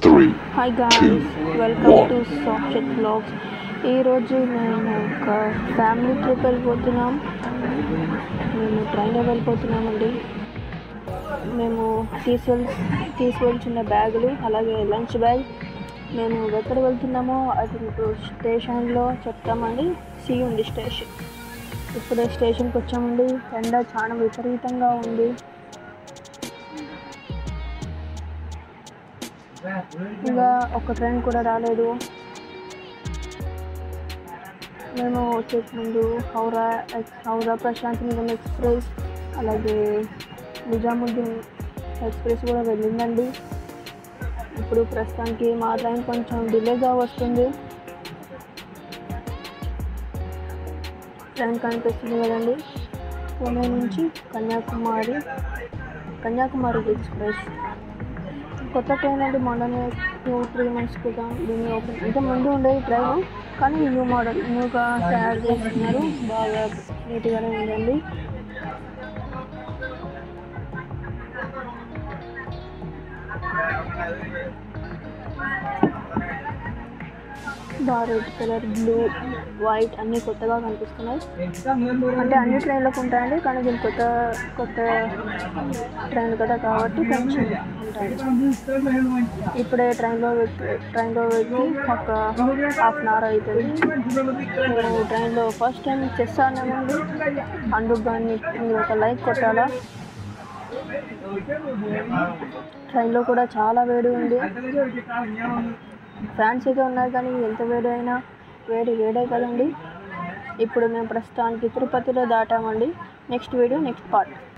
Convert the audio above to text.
three, hi guys welcome to soft blogs ఈరోజు మేము ఒక ఫ్యామిలీ ట్రిప్ వెళ్ళిపోతున్నాం మేము ట్రైన్లో వెళ్ళిపోతున్నామండి మేము తీసుకెళ్ తీసుకెళ్తున్న బ్యాగులు అలాగే లంచ్ బ్యాగ్ మేము ఎక్కడ వెళ్తున్నామో అది మీకు స్టేషన్లో చెప్తామండి సి ఉంది స్టేషన్ ఇప్పుడే స్టేషన్కి వచ్చామండి ఎండ చాలా విపరీతంగా ఉంది ఇంకా ఒక ట్రైన్ కూడా రాలేదు మేము వచ్చే ముందు హౌరా ఎక్స్ హౌరా ప్రశాంత్ నిగమ్ ఎక్స్ప్రెస్ అలాగే నిజాముద్దీన్ ఎక్స్ప్రెస్ కూడా వెళ్ళిందండి ఇప్పుడు ప్రస్తుతానికి మా ట్రైన్ కొంచెం డిలేగా వస్తుంది ట్రైన్ కనిపిస్తుంది కదండి పూణే నుంచి కన్యాకుమారి కన్యాకుమారి ఎక్స్ప్రెస్ కొత్త ట్రైన్ అంటే మొన్ననే టూ త్రీ మంత్స్ క్రితం దీన్ని ఓపెన్ అంటే ముందు ఉండేది ట్రైన్ కానీ న్యూ మోడల్ న్యూగా తయారు చేస్తున్నారు బాగా నీట్గానే ఉందండి బాగా రెడ్ కలర్ బ్లూ వైట్ అన్నీ కొత్తగా కనిపిస్తున్నాయి అంటే అన్ని ట్రైన్లకు ఉంటాయండి కానీ దీని కొత్త కొత్త ట్రైన్ కదా కాబట్టి కొంచెం ఉంటాయి ఇప్పుడే ట్రైన్లో వెక్కి ట్రైన్లో వెక్కి ఒక హాఫ్ అన్ అవర్ అవుతుంది నేను ట్రైన్లో ఫస్ట్ టైం చెస్ ఆడినామండి అందుకు కానీ మీరు ఒక లైక్ కొట్టాలా ట్రైన్లో కూడా చాలా వేడి ఉంది ఫ్యాన్స్ అయితే ఉన్నాయి కానీ ఎంత వేడి అయినా వేడి వేడే కదండి ఇప్పుడు మేము ప్రస్తుతానికి తిరుపతిలో దాటామండి నెక్స్ట్ వీడియో నెక్స్ట్ పార్ట్